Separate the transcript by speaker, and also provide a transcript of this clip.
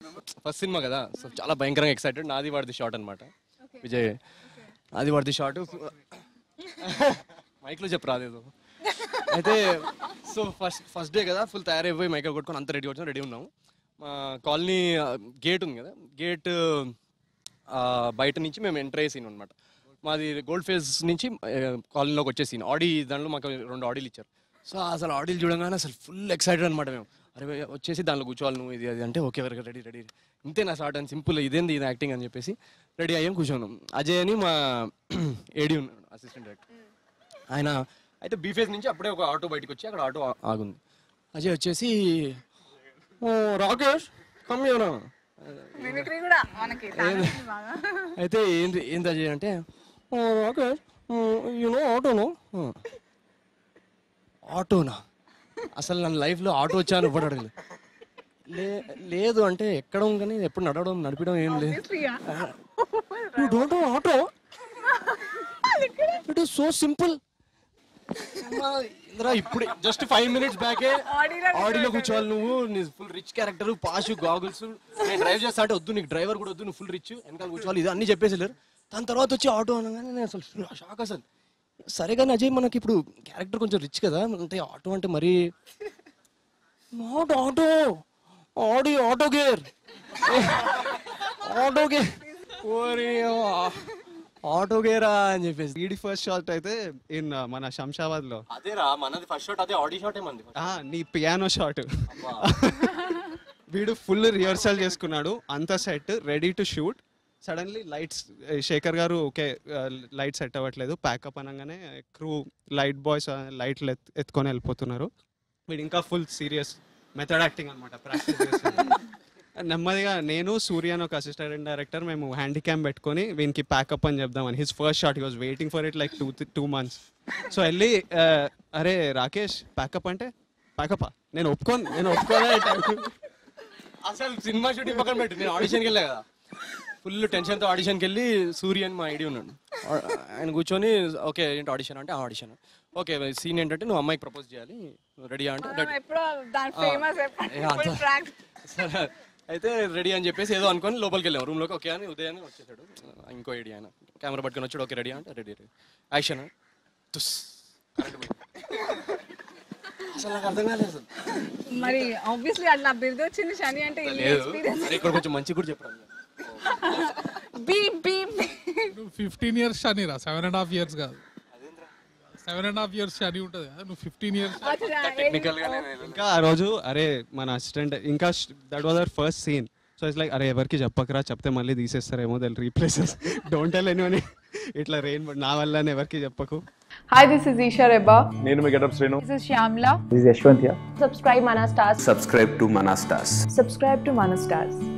Speaker 1: First cinema కదా so చాలా భయంకరంగా ఎక్సైటెడ్ నాది వాడిది షార్ట్ అనమాట విజయ్ అది వాడిది షార్ట్ మైక్లో చెప్పు రాదేదో అయితే సో ఫస్ట్ ఫస్ట్ డే కదా ఫుల్ తయారైపోయి మైక్ కొట్టుకొని అంత రెడీ వచ్చాం రెడీ ఉన్నాము మా కాలనీ గేట్ ఉంది కదా గేట్ బయట నుంచి మేము ఎంటర్ అయ్యే సీన్ అనమాట మాది గోల్డ్ ఫేస్ నుంచి కాలనీలోకి వచ్చే సీన్ ఆడి దాంట్లో మాకు రెండు ఆడీలు ఇచ్చారు సో అసలు ఆడీలు చూడగానే అసలు ఫుల్ ఎక్సైటెడ్ అనమాట మేము అరే వచ్చేసి దాంట్లో కూర్చోవాలి నువ్వు ఇది అది అంటే ఓకే వరకు రెడీ రెడీ ఇంతే నా షార్ట్ అని సింపుల్ ఇదేంది ఇది యాక్టింగ్ అని చెప్పేసి రెడీ అయ్యాం కూర్చోన్నాం అజయ్ అని మా ఏడి ఉన్నాడు అసిస్టెంట్ డైరెక్టర్ ఆయన అయితే బీఫేస్ నుంచి అప్పుడే ఒక ఆటో బయటకు వచ్చి అక్కడ ఆటో ఆ- ఆగుంది అజయ్ వచ్చేసి "ఓ, రాకేష్ కమ్మియనా
Speaker 2: మిమిక్రీ కూడా మనకి talent ఉంది బాగా
Speaker 1: అయితే ఏంది ఏంది అజయ్ అంటే "ఓ, రాకేష్ యూనో ఆటోను ఆటోనా అసలు నన్ను లైఫ్లో ఆటో వచ్చాను ఇప్పుడు అడగలేదు లే లేదు అంటే ఎక్కడం కానీ ఎప్పుడు నడవడం నడిపడం ఏం లేదు
Speaker 2: Obviously, yeah.
Speaker 1: You don't know auto it is so simple ఇంద్రా ఇప్పుడే జస్ట్ ఫైవ్ మినిట్స్ బ్యాకే
Speaker 2: ఆడిలో
Speaker 1: ఆడిలో కూర్చోవాలి నువ్వు నీ full rich character posh goggles నేను డ్రైవ్ చేస్తా అంటే వద్దు నీకు డ్రైవర్ కూడా వద్దు నువ్వు ఫుల్ రిచ్ వెనకాల కూర్చోవాలి ఇది అన్ని చెప్పేసి వెళ్ళారు దాని తర్వాత వచ్చి ఆటో అనగానే నేను అసలు షాక్ అసలు సరే కానీ అజయ్ మనకి ఇప్పుడు క్యారెక్టర్ కొంచెం రిచ్ కదా అంటే ఆటో అంటే మరీ not auto Audi auto gear auto gear ఓరి ఆటో గేరా అని చెప్పేసి
Speaker 3: వీడి ఫస్ట్ షాట్ అయితే ఇన్ మన శంషాబాద్ లో
Speaker 1: అదేరా మనది ఫస్ట్ షాట్ అదే ఆడి షాటే మంది
Speaker 3: నీ పియానో షాట్ వీడు ఫుల్ రిహర్సల్ చేసుకున్నాడు అంత set ready to shoot suddenly lights Shekhar గారు ఓకే లైట్ సెట్ అవ్వట్లేదు ప్యాకప్ అనగానే క్రూ లైట్ బాయ్స్ లైట్లు ఎత్తుకొని వెళ్ళిపోతున్నారు వీడు ఇంకా ఫుల్ సీరియస్ మెథడ్ యాక్టింగ్ అనమాట ప్రాక్టీస్ చేస్తున్నాడు నెమ్మదిగా నేను సూర్య అని ఒక అసిస్టెంట్ డైరెక్టర్ మేము హ్యాండీ క్యామ్ పెట్టుకొని వీనికి ప్యాకప్ అని చెప్దామని his first shot he was waiting for it like two two months so వెళ్ళి ఆ, అరే రాకేష్ ప్యాకప్ అంటే ప్యాకప్ నేను ఒప్పుకోను నేను ఒప్పుకోనే
Speaker 1: అసలు సినిమా షూటింగ్ పక్కన పెట్టి నేను ఆడిషన్కి వెళ్ళా కదా ఫుల్ టెన్షన్తో ఆడిషన్కి వెళ్ళి సూర్య అని మా ఐడి ఉన్నాడు ఆ- ఆయన కూర్చొని ఓకే ఏంటి ఆడిషన్ అంటే ఆడిషన్ ఓకే సీన్ ఏంటంటే నువ్వు అమ్మాయికి ప్రపోజ్ చేయాలి రెడీ అంటే
Speaker 2: మనం
Speaker 1: ready.
Speaker 2: ఎప్పుడో దాని ఫేమస్
Speaker 1: ఏ, అంత-
Speaker 2: ట్రాక్
Speaker 1: సరే అయితే రెడీ అని చెప్పేసి ఏదో అనుకొని లోపలికి వెళ్ళాం రూమ్లోకి ఓకే అని ఉదయాన్ని వచ్చేసాడు ఇంకో ఐడి ఆయన కెమెరా పట్టుకొని వచ్చాడు ఓకే రెడీ అంటే రెడీ రెడీ యాక్షన్ తుస్ కరెంట్ పోయింది. అసలు నాకు అర్థం కాలేదు అసలు
Speaker 2: మరి ఆబ్వియస్లీ అట్లా బిరుదు వచ్చింది శని అంటే
Speaker 1: లేదు
Speaker 2: ఎక్స్పీరియన్స్
Speaker 1: అరే, ఇక్కడ కొంచెం మంచి కూడా చెప్పడం
Speaker 2: బీ బీ
Speaker 4: నువ్వు ఫిఫ్టీన్ ఇయర్స్ షని రా సెవెన్ అండ్ హాఫ్ ఇయర్స్ కాదు seven and half years Shani ఉంటుంది కదా నువ్వు ఫిఫ్టీన్ ఇయర్స్
Speaker 1: టెక్నికల్ గానే నేను-
Speaker 3: ఇంకా ఆ రోజు అరే మన అసిస్టెంట్ ఇంకా that was our first scene so it's like అరే ఎవరికి చెప్పకరా చెప్తే మళ్ళీ తీసేస్తారేమో దాని రీప్లేసెస్ డోంట్ టెల్ ఎనీ ఇట్లా రెయిన్ నా వల్ల అని ఎవరికి చెప్పకు
Speaker 5: Hi, this is Isha Reba.
Speaker 6: నేను మీ getup Srinu
Speaker 5: This is Shyamla.
Speaker 6: this is Yashwant here
Speaker 5: Subscribe Mana Stars.
Speaker 7: subscribe to Manastas.
Speaker 5: Subscribe to Mana Stars.